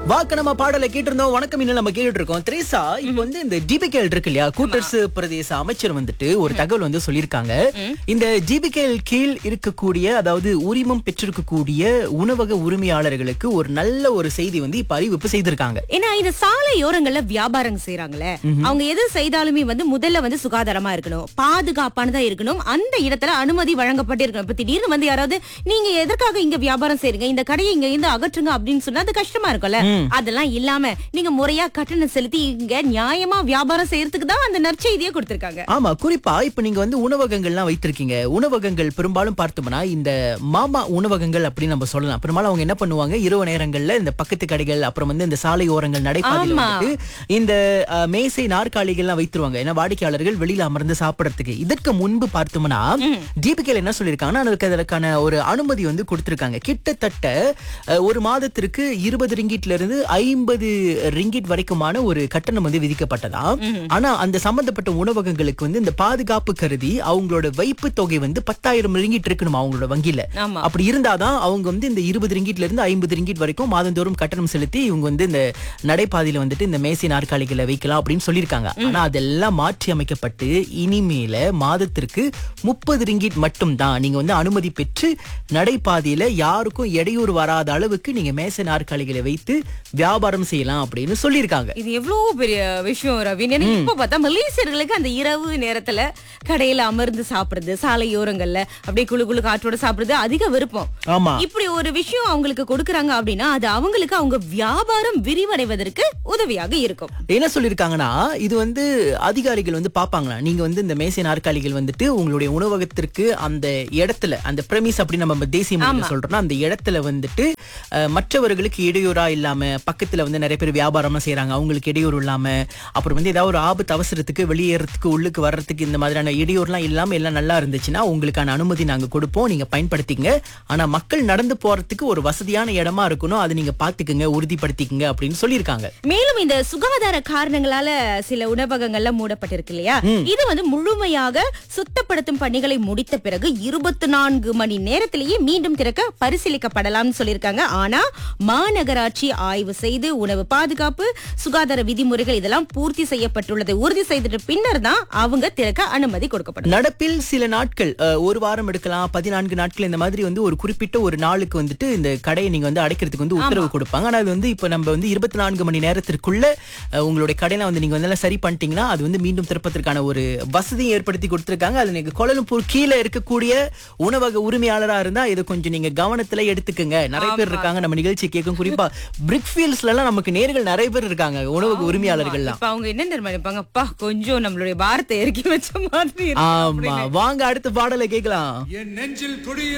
வாக்க நம்ம பாடலை கேட்டிருந்தோம் வணக்கம் இன்னும் நம்ம கேட்டுட்டு இருக்கோம் திரேசா இப்ப வந்து இந்த ஜிபிகேல் இருக்கு இல்லையா கூட்டரசு பிரதேச அமைச்சர் வந்துட்டு ஒரு தகவல் வந்து சொல்லியிருக்காங்க இந்த ஜிபிகேல் கீழ் இருக்கக்கூடிய அதாவது உரிமம் பெற்றிருக்கக்கூடிய உணவக உரிமையாளர்களுக்கு ஒரு நல்ல ஒரு செய்தி வந்து இப்ப அறிவிப்பு செய்திருக்காங்க ஏன்னா இந்த சாலையோரங்கள்ல வியாபாரம் செய்யறாங்களே அவங்க எது செய்தாலுமே வந்து முதல்ல வந்து சுகாதாரமா இருக்கணும் பாதுகாப்பானதா இருக்கணும் அந்த இடத்துல அனுமதி வழங்கப்பட்டு இருக்கணும் இப்ப திடீர்னு வந்து யாராவது நீங்க எதற்காக இங்க வியாபாரம் செய்றீங்க இந்த கடையை இங்க இருந்து அகற்றுங்க அப்படின்னு சொன்னா அது கஷ்டமா இருக்கும்ல அதெல்லாம் இல்லாம நீங்க முறையா கட்டணம் செலுத்தி இங்க நியாயமா வியாபாரம் செய்யறதுக்கு தான் அந்த நற்செய்தியை கொடுத்திருக்காங்க ஆமா குறிப்பா இப்ப நீங்க வந்து உணவகங்கள்லாம் வைத்திருக்கீங்க உணவகங்கள் பெரும்பாலும் பார்த்தோம்னா இந்த மாமா உணவகங்கள் அப்படின்னு நம்ம சொல்லலாம் பெரும்பாலும் அவங்க என்ன பண்ணுவாங்க இரவு நேரங்கள்ல இந்த பக்கத்து கடைகள் அப்புறம் வந்து இந்த சாலை ஓரங்கள் நடைபாதையில ஆமா. வந்துட்டு இந்த அஹ், மேசை நாற்காலிகள்லாம் வைத்துருவாங்க ஏன்னா வாடிக்கையாளர்கள் வெளியில அமர்ந்து சாப்பிடறதுக்கு இதற்கு முன்பு பார்த்தோம்னா டிபிகேல என்ன சொல்லியிருக்காங்கன்னா அதுக்கு அதற்கான ஒரு அனுமதி வந்து கொடுத்திருக்காங்க கிட்டத்தட்ட அஹ், ஒரு மாதத்திற்கு இருபது ரிங்கிட்ல இருந்து ஐம்பது ரிங்கிட் வரைக்குமான ஒரு கட்டணம் வந்து விதிக்கப்பட்டதா ஆனா அந்த சம்பந்தப்பட்ட உணவகங்களுக்கு வந்து இந்த பாதுகாப்பு கருதி அவங்களோட வைப்பு தொகை வந்து பத்தாயிரம் ரிங்கிட் இருக்கணும் அவங்களோட வங்கியில ஆமா அப்படி இருந்தாதான் அவங்க வந்து இந்த இருபது ரிங்கிட்ல இருந்து ஐம்பது ரிங்கிட் வரைக்கும் மாதந்தோறும் கட்டணம் செலுத்தி இவங்க வந்து இந்த நடைபாதையில வந்துட்டு இந்த மேசை நாற்காலிகளை வைக்கலாம் அப்படின்னு சொல்லியிருக்காங்க ஆனா அதெல்லாம் மாற்றி அமைக்கப்பட்டு இனிமேல மாதத்திற்கு முப்பது ரிங்கிட் மட்டும் தான் நீங்க வந்து அனுமதி பெற்று நடைபாதையில யாருக்கும் இடையூறு வராத அளவுக்கு நீங்க மேசை நாற்காலிகளை வைத்து வியாபாரம் செய்யலாம் அப்படின்னு சொல்லியிருக்காங்க இது எவ்வளவு பெரிய விஷயம் ரவின் ஏன்னா இப்ப பார்த்தா மலேசியர்களுக்கு அந்த இரவு நேரத்துல கடையில அமர்ந்து சாப்பிடுறது சாலையோரங்கள்ல அப்படியே குளு குளு காற்றோட சாப்பிடுறது அதிக விருப்பம் ஆமா இப்படி ஒரு விஷயம் அவங்களுக்கு கொடுக்கறாங்க அப்படின்னா அது அவங்களுக்கு அவங்க வியாபாரம் விரிவடைவதற்கு உதவியாக இருக்கும் என்ன சொல்லிருக்காங்கன்னா இது வந்து அதிகாரிகள் வந்து பாப்பாங்களா நீங்க வந்து இந்த மேசை நாற்காலிகள் வந்துட்டு உங்களுடைய உணவகத்திற்கு அந்த இடத்துல அந்த பிரமிஸ் அப்படி நம்ம தேசிய மொழியில சொல்றோம்னா அந்த இடத்துல வந்துட்டு அஹ், மற்றவர்களுக்கு இடையூறா இல்லாம பக்கத்துல வந்து நிறைய பேர் வியாபாரமா செய்றாங்க அவங்களுக்கு இடையூறு இல்லாம அப்புறம் வந்து ஏதாவது ஒரு ஆபத்து அவசரத்துக்கு வெளியேறதுக்கு உள்ளுக்கு வர்றதுக்கு இந்த மாதிரியான இடையூறுலாம் இல்லாம எல்லாம் நல்லா இருந்துச்சுன்னா உங்களுக்கான அனுமதி நாங்க கொடுப்போம் நீங்க பயன்படுத்திங்க ஆனா மக்கள் நடந்து போறதுக்கு ஒரு வசதியான இடமா இருக்கணும் அதை நீங்க பாத்துக்குங்க உறுதிப்படுத்திக்கங்க அப்படின்னு சொல்லியிருக்காங்க மேலும் இந்த சுகாதார காரணங்களால சில உணவகங்கள்ல மூடப்பட்டிருக்கு இல்லையா இது வந்து முழுமையாக சுத்தப்படுத்தும் பணிகளை முடித்த பிறகு இருபத்தி நான்கு மணி நேரத்திலேயே மீண்டும் திறக்க பரிசீலிக்கப்படலாம்னு சொல்லியிருக்காங்க ஆனா மாநகராட்சி ஆய்வு செய்து உணவு பாதுகாப்பு சுகாதார விதிமுறைகள் இதெல்லாம் பூர்த்தி செய்யப்பட்டுள்ளதை உறுதி செய்துட்டு பின்னர் தான் அவங்க திறக்க அனுமதி கொடுக்கப்படும் நடப்பில் சில நாட்கள் அஹ், ஒரு வாரம் எடுக்கலாம் பதினான்கு நாட்கள் இந்த மாதிரி வந்து ஒரு குறிப்பிட்ட ஒரு நாளுக்கு வந்துட்டு இந்த கடையை நீங்க வந்து அடைக்கிறதுக்கு வந்து உத்தரவு கொடுப்பாங்க ஆனா அது வந்து இப்ப நம்ம வந்து இருபத்தி நான்கு மணி நேரத்திற்குள்ள அஹ், உங்களுடைய கடையில வந்து நீங்க வந்து எல்லாம் சரி பண்ணிட்டீங்கன்னா அது வந்து மீண்டும் திறப்பதற்கான ஒரு வசதியை ஏற்படுத்தி கொடுத்திருக்காங்க அது நீங்க கோலலம்பூர் கீழே இருக்கக்கூடிய உணவக உரிமையாளரா இருந்தா இதை கொஞ்சம் நீங்க கவனத்துல எடுத்துக்கங்க நிறைய பேர் இருக்காங்க நம்ம நிகழ்ச்சி கேட்கும் குறிப்பா பிரிக்ஃபீல்ட்ஸ்ல எல்லாம் நமக்கு நேர்கள் நிறைய பேர் இருக்காங்க உணவக உரிமையாளர்கள்லாம் இப்ப அவங்க என்ன தெரியுமா நினைப்பாங்க அப்பா கொஞ்சம் நம்மளுடைய பாரத்தை இறக்கி வச்ச மாதிரி இருக்கு ஆமா வாங்க அடுத்த பாடலை கேட்கலாம் என் நெஞ்சில் குடியிருக்கும்